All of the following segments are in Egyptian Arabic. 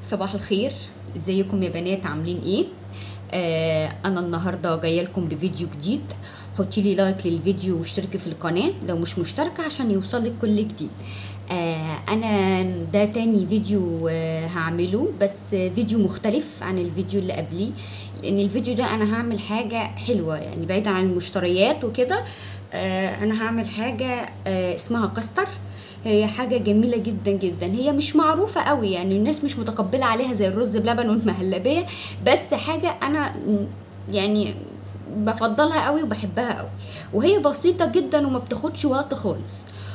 صباح الخير ازيكم يا بنات عاملين ايه آه انا النهارده جايه لكم بفيديو جديد حطي لي لايك للفيديو واشتركي في القناه لو مش مشتركه عشان يوصلك كل جديد آه انا ده تاني فيديو آه هعمله بس فيديو مختلف عن الفيديو اللي قبليه لان الفيديو ده انا هعمل حاجه حلوه يعني بعيدا عن المشتريات وكده آه انا هعمل حاجه آه اسمها كاستر هي حاجه جميله جدا جدا هي مش معروفه قوي يعني الناس مش متقبله عليها زي الرز بلبن والمهلبيه بس حاجه انا يعني بفضلها قوي وبحبها قوي وهي بسيطه جدا وما بتاخدش وقت خالص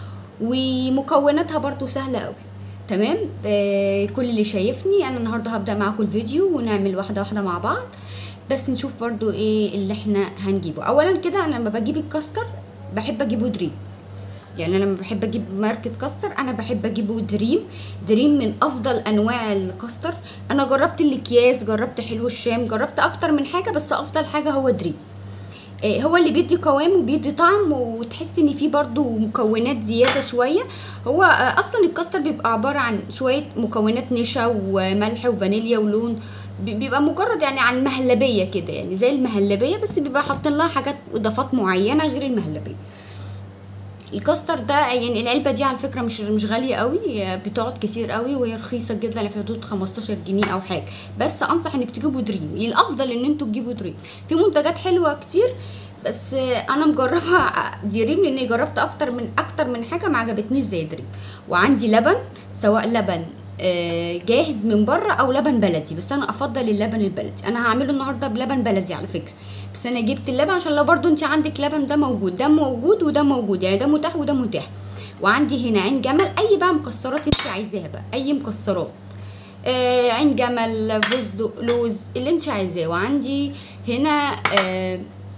ومكوناتها برضو سهله قوي تمام آه كل اللي شايفني انا النهارده هبدا معاكم الفيديو ونعمل واحده واحده مع بعض بس نشوف برضو ايه اللي احنا هنجيبه اولا كده انا لما بجيب الكاستر بحب اجيبه دريم يعني انا لما بحب اجيب ماركه كاستر انا بحب اجيبه دريم دريم من افضل انواع الكاستر انا جربت الاكياس جربت حلو الشام جربت اكتر من حاجه بس افضل حاجه هو دريم إيه هو اللي بيدي قوام وبيدي طعم وتحس ان فيه برضو مكونات زياده شويه هو اصلا الكاستر بيبقى عباره عن شويه مكونات نشا وملح وفانيليا ولون بيبقى مجرد يعني عن المهلبيه كده يعني زي المهلبيه بس بيبقى حاطين لها حاجات اضافات معينه غير المهلبيه الكاستر ده يعني العلبه دي على فكره مش مش غاليه قوي بتقعد كتير قوي وهي رخيصه جدا في حدود 15 جنيه او حاجه بس انصح انك تجيبوا دريم الافضل ان انتوا تجيبوا دريم في منتجات حلوه كتير بس انا مجربه دريم لاني جربت اكتر من اكتر من حاجه ما عجبتنيش زي دريم وعندي لبن سواء لبن جاهز من بره او لبن بلدي بس انا افضل اللبن البلدي انا هعمله النهارده بلبن بلدي على فكره بس انا جبت اللبن عشان لو برضو انت عندك لبن ده موجود ده موجود وده موجود يعني ده متاح وده متاح وعندي هنا عين جمل اي بقى مكسرات انت عايزاها بقى اي مكسرات آه عين جمل فستق لوز اللي انت عايزاه وعندي هنا آه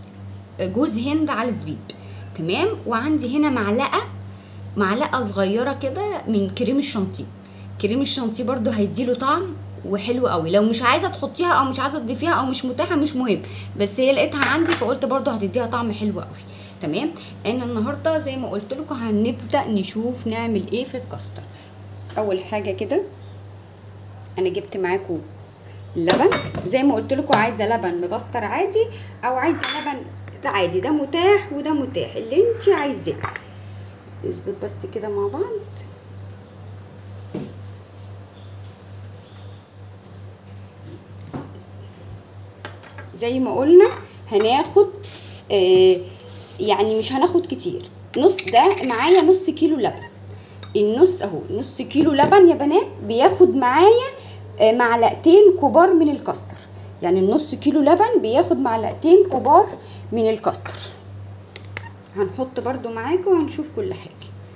جوز هند على زبيب تمام وعندي هنا معلقه معلقه صغيره كده من كريم الشانتيه كريم الشانتيه برضو هيديله طعم وحلو قوي لو مش عايزه تحطيها او مش عايزه تضيفيها او مش متاحه مش مهم بس هي لقيتها عندي فقلت برضو هتديها طعم حلو قوي تمام انا النهارده زي ما قلت لكم هنبدا نشوف نعمل ايه في الكاستر اول حاجه كده انا جبت معاكم اللبن زي ما قلت لكم عايزه لبن مبستر عادي او عايزه لبن ده عادي ده متاح وده متاح اللي انت عايزاه نظبط بس كده مع بعض زي ما قلنا هناخد آه يعني مش هناخد كتير نص ده معايا نص كيلو لبن النص اهو نص كيلو لبن يا بنات بياخد معايا آه معلقتين كبار من الكاستر يعني النص كيلو لبن بياخد معلقتين كبار من الكاستر هنحط برضو معاكم وهنشوف كل حاجه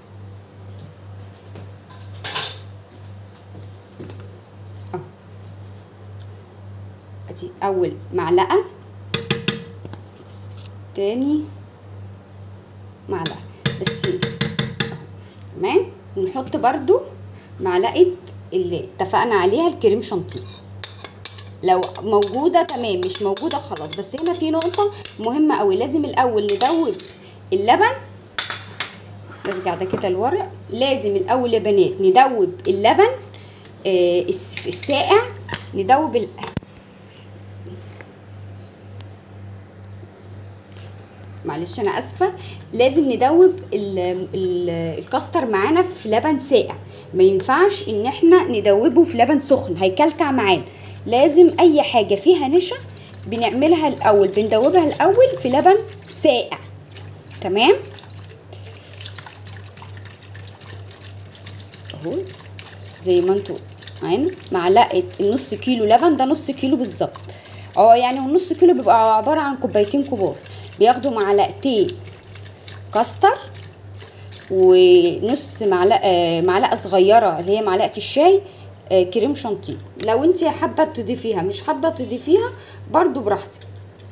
ادي اول معلقه تاني معلقه بس تمام ونحط برضو معلقه اللي اتفقنا عليها الكريم شانتيه لو موجوده تمام مش موجوده خلاص بس هنا في نقطه مهمه قوي لازم الاول ندوب اللبن نرجع ده كده لورا لازم الاول يا بنات ندوب اللبن آه الساقع ندوب ال... معلش انا اسفه لازم ندوب ال ال الكاستر معانا في لبن ساقع ما ينفعش ان احنا ندوبه في لبن سخن هيكلكع معانا لازم اي حاجه فيها نشا بنعملها الاول بندوبها الاول في لبن ساقع تمام اهو زي ما انتوا معانا معلقه النص كيلو لبن ده نص كيلو بالظبط اه يعني النص كيلو بيبقى عباره عن كوبايتين كبار بياخدوا معلقتين كاستر ونص معلقه معلقه صغيره اللي هي معلقه الشاي كريم شانتيه لو انت حابه تضيفيها مش حابه تضيفيها برضو براحتك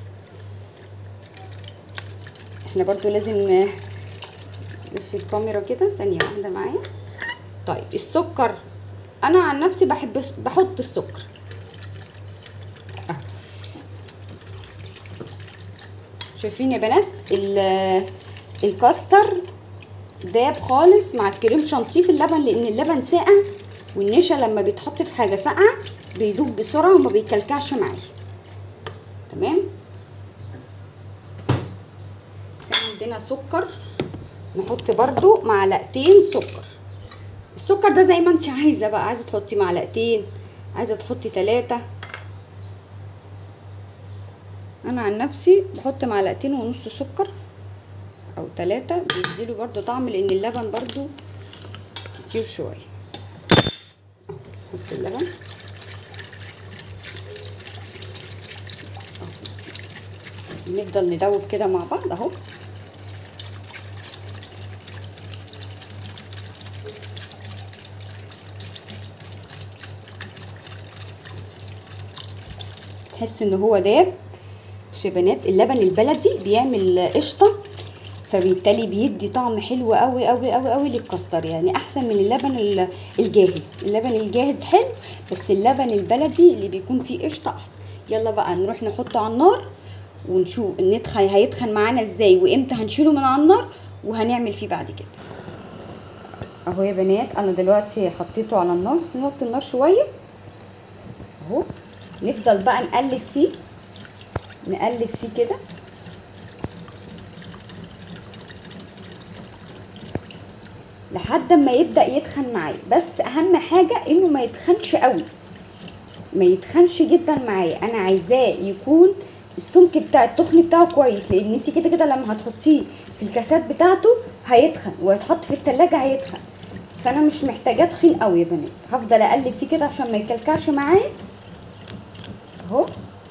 احنا برضو لازم نلف الكاميرا كده ثانيه واحده معايا طيب السكر انا عن نفسي بحب بحط السكر شايفين يا بنات الكاستر داب خالص مع الكريم شانتيه في اللبن لان اللبن ساقع والنشا لما بيتحط في حاجه ساقعه بيدوب بسرعه وما بيكلكعش معايا تمام في عندنا سكر نحط برضو معلقتين سكر السكر ده زي ما انت عايزه بقى عايزه تحطي معلقتين عايزه تحطي ثلاثة انا عن نفسي بحط معلقتين ونص سكر او ثلاثة بيديله برضو طعم لان اللبن برضو كتير شويه نحط اللبن نفضل ندوب كده مع بعض اهو تحس ان هو داب بصوا يا بنات اللبن البلدي بيعمل قشطه فبالتالي بيدي طعم حلو قوي قوي قوي قوي للكاستر يعني احسن من اللبن الجاهز اللبن الجاهز حلو بس اللبن البلدي اللي بيكون فيه قشطه احسن يلا بقى نروح نحطه على النار ونشوف ندخل هيتخن معانا ازاي وامتى هنشيله من على النار وهنعمل فيه بعد كده اهو يا بنات انا دلوقتي حطيته على النار بس نوطي النار شويه اهو نفضل بقى نقلب فيه نقلب فيه كده لحد ما يبدا يتخن معايا بس اهم حاجه انه ما يتخنش قوي ما يتخنش جدا معايا انا عايزاه يكون السمك بتاع التخن بتاعه كويس لان انت كده كده لما هتحطيه في الكاسات بتاعته هيتخن وهيتحط في التلاجة هيتخن فانا مش محتاجاه تخين قوي يا بنات هفضل اقلب فيه كده عشان ما يكلكعش معايا اهو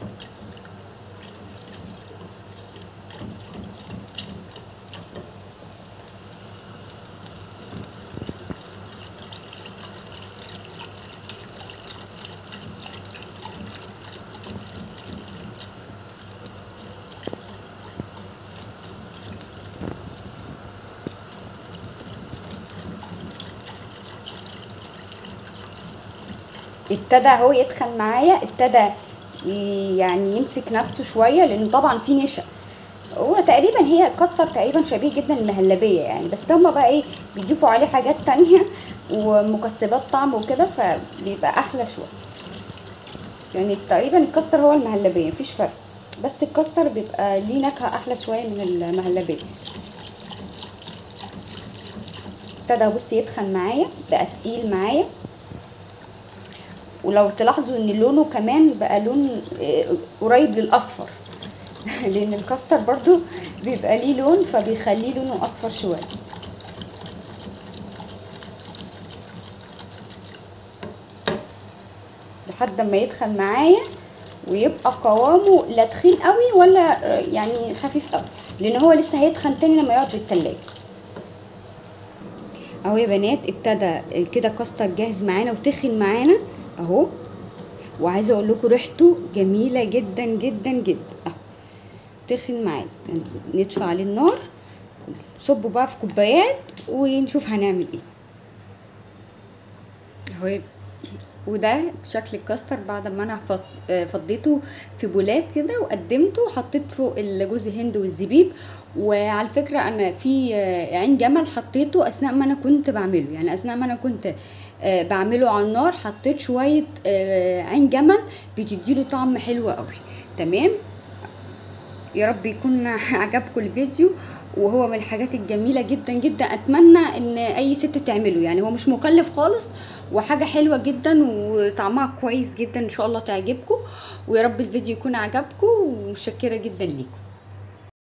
ابتدى اهو يتخن معايا ابتدى يعني يمسك نفسه شويه لان طبعا في نشا هو تقريبا هي الكاستر تقريبا شبيه جدا المهلبيه يعني بس هما بقى ايه بيضيفوا عليه حاجات تانية ومكسبات طعم وكده فبيبقى احلى شويه يعني تقريبا الكاستر هو المهلبيه مفيش فرق بس الكاستر بيبقى ليه نكهه احلى شويه من المهلبيه ابتدى بصي يتخن معايا بقى تقيل معايا ولو تلاحظوا ان لونه كمان بقى لون قريب للاصفر لان الكاستر برضو بيبقى ليه لون فبيخليه لونه اصفر شويه لحد ما يتخن معايا ويبقى قوامه لا تخين قوي ولا يعني خفيف قوي لان هو لسه هيتخن تاني لما يقعد في التلاجة اهو يا بنات ابتدى كده كاستر جاهز معانا وتخن معانا اهو وعايزه اقول لكم ريحته جميله جدا جدا جدا اهو تخن معانا ندفع عليه النار نصبه بقى في كوبايات ونشوف هنعمل ايه اهو وده شكل الكاستر بعد ما انا فضيته في بولات كده وقدمته وحطيت فوق الجوز هند والزبيب وعلى فكره انا في عين جمل حطيته اثناء ما انا كنت بعمله يعني اثناء ما انا كنت بعمله على النار حطيت شويه عين جمل بتديله طعم حلو قوي تمام يا رب يكون عجبكم الفيديو وهو من الحاجات الجميله جدا جدا اتمنى ان اي ست تعمله يعني هو مش مكلف خالص وحاجه حلوه جدا وطعمها كويس جدا ان شاء الله تعجبكم ويا رب الفيديو يكون عجبكم ومتشكره جدا ليكم